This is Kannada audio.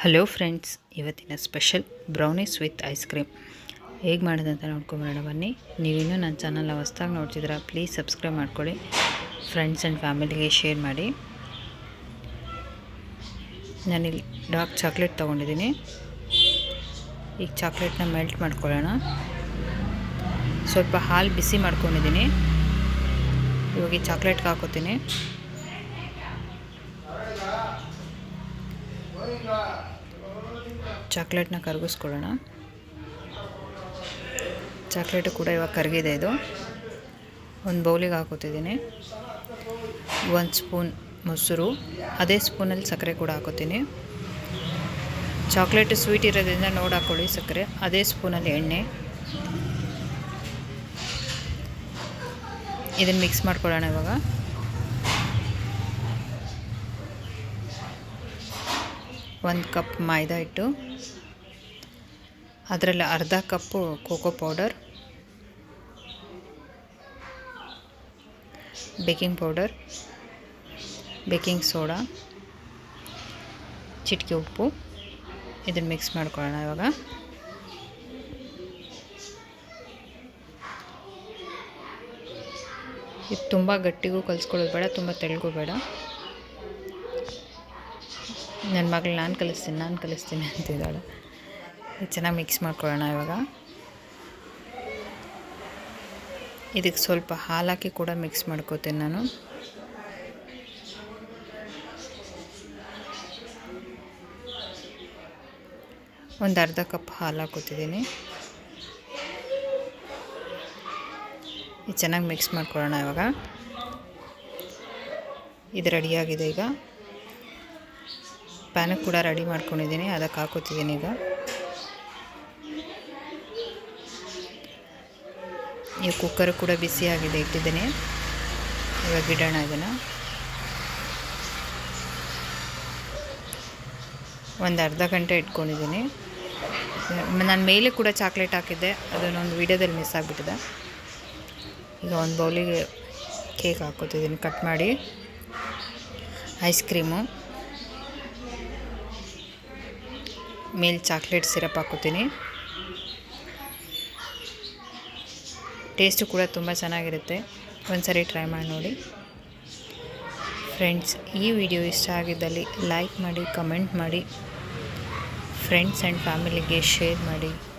ಹಲೋ ಫ್ರೆಂಡ್ಸ್ ಇವತ್ತಿನ special brownies with ice cream ಹೇಗೆ ಮಾಡೋದಂತ ನೋಡ್ಕೊಂಬರೋಣ ಬನ್ನಿ ನೀವಿನ್ನೂ ನನ್ನ ಚಾನಲ್ನ ಹೊಸ್ದಾಗಿ ನೋಡ್ತಿದ್ದೀರಾ ಪ್ಲೀಸ್ ಸಬ್ಸ್ಕ್ರೈಬ್ ಮಾಡ್ಕೊಳ್ಳಿ ಫ್ರೆಂಡ್ಸ್ ಆ್ಯಂಡ್ ಫ್ಯಾಮಿಲಿಗೆ ಶೇರ್ ಮಾಡಿ ನಾನಿಲ್ಲಿ ಡಾರ್ಕ್ ಚಾಕ್ಲೇಟ್ ತೊಗೊಂಡಿದ್ದೀನಿ ಈಗ ಚಾಕ್ಲೇಟ್ನ ಮೆಲ್ಟ್ ಮಾಡ್ಕೊಳ್ಳೋಣ ಸ್ವಲ್ಪ ಹಾಲು ಬಿಸಿ ಮಾಡ್ಕೊಂಡಿದ್ದೀನಿ ಇವಾಗ ಈ ಚಾಕ್ಲೇಟ್ಗೆ ಹಾಕೋತೀನಿ ಚಾಕ್ಲೇಟ್ನ ಕರಗಿಸ್ಕೊಳ್ಳೋಣ ಚಾಕ್ಲೇಟು ಕೂಡ ಇವಾಗ ಕರಗಿದೆ ಇದು ಒಂದು ಬೌಲಿಗೆ ಹಾಕೋತಿದ್ದೀನಿ ಒಂದು ಸ್ಪೂನ್ ಮೊಸರು ಅದೇ ಸ್ಪೂನಲ್ಲಿ ಸಕ್ಕರೆ ಕೂಡ ಹಾಕೋತೀನಿ ಚಾಕ್ಲೇಟ್ ಸ್ವೀಟ್ ಇರೋದ್ರಿಂದ ನೋಡಿ ಹಾಕ್ಕೊಳ್ಳಿ ಸಕ್ಕರೆ ಅದೇ ಸ್ಪೂನಲ್ಲಿ ಎಣ್ಣೆ ಇದನ್ನು ಮಿಕ್ಸ್ ಮಾಡ್ಕೊಳ್ಳೋಣ ಇವಾಗ ಒಂದು ಕಪ್ ಮೈದಾ ಹಿಟ್ಟು ಅದರಲ್ಲಿ ಅರ್ಧ cup cocoa powder baking powder baking soda ಚಿಟಿಕೆ ಉಪ್ಪು ಇದನ್ನು ಮಿಕ್ಸ್ ಮಾಡ್ಕೊಳ್ಳೋಣ ಇವಾಗ ಇದು ತುಂಬ ಗಟ್ಟಿಗೂ ಕಲಿಸ್ಕೊಳ್ಳೋದು ಬೇಡ ತುಂಬ ತೆಳ್ಳಗೂ ಬೇಡ ನನ್ನ ಮಗಳು ನಾನು ಕಲಿಸ್ತೀನಿ ನಾನು ಕಲಿಸ್ತೀನಿ ಅಂತಿದ್ದಾಳೆ ಚೆನ್ನಾಗಿ ಮಿಕ್ಸ್ ಮಾಡ್ಕೊಳ್ಳೋಣ ಇವಾಗ ಇದಕ್ಕೆ ಸ್ವಲ್ಪ ಹಾಲು ಹಾಕಿ ಕೂಡ ಮಿಕ್ಸ್ ಮಾಡ್ಕೋತೀನಿ ನಾನು ಒಂದು ಅರ್ಧ ಕಪ್ ಹಾಲು ಹಾಕೋತಿದ್ದೀನಿ ಇದು ಚೆನ್ನಾಗಿ ಮಿಕ್ಸ್ ಮಾಡ್ಕೊಳ್ಳೋಣ ಇವಾಗ ಇದು ರೆಡಿಯಾಗಿದೆ ಈಗ ಪ್ಯಾನಿಗೆ ಕೂಡ ರೆಡಿ ಮಾಡ್ಕೊಂಡಿದ್ದೀನಿ ಅದಕ್ಕೆ ಹಾಕೋತಿದ್ದೀನಿ ಈಗ ಈ ಕುಕ್ಕರ್ ಕೂಡ ಬಿಸಿಯಾಗಿದೆ ಇಟ್ಟಿದ್ದೀನಿ ಇವಾಗ ಇಡೋಣ ಇದನ್ನು ಒಂದು ಅರ್ಧ ಗಂಟೆ ಇಟ್ಕೊಂಡಿದ್ದೀನಿ ನಾನು ಮೇಲೆ ಕೂಡ ಚಾಕ್ಲೇಟ್ ಹಾಕಿದ್ದೆ ಅದನ್ನೊಂದು ವೀಡಿಯೋದಲ್ಲಿ ಮಿಸ್ ಆಗಿಬಿಟ್ಟಿದೆ ಈಗ ಒಂದು ಬೌಲಿಗೆ ಕೇಕ್ ಹಾಕೋತಿದ್ದೀನಿ ಕಟ್ ಮಾಡಿ ಐಸ್ ಕ್ರೀಮು ಮೇಲೆ ಚಾಕ್ಲೇಟ್ ಸಿರಪ್ ಹಾಕೋತೀನಿ ಟೇಸ್ಟು ಕೂಡ ತುಂಬ ಚೆನ್ನಾಗಿರುತ್ತೆ ಒಂದು ಸರಿ ಟ್ರೈ ಮಾಡಿ ನೋಡಿ ಫ್ರೆಂಡ್ಸ್ ಈ ವಿಡಿಯೋ ಇಷ್ಟ ಆಗಿದ್ದಲ್ಲಿ ಲೈಕ್ ಮಾಡಿ ಕಮೆಂಟ್ ಮಾಡಿ ಫ್ರೆಂಡ್ಸ್ ಆ್ಯಂಡ್ ಫ್ಯಾಮಿಲಿಗೆ ಶೇರ್ ಮಾಡಿ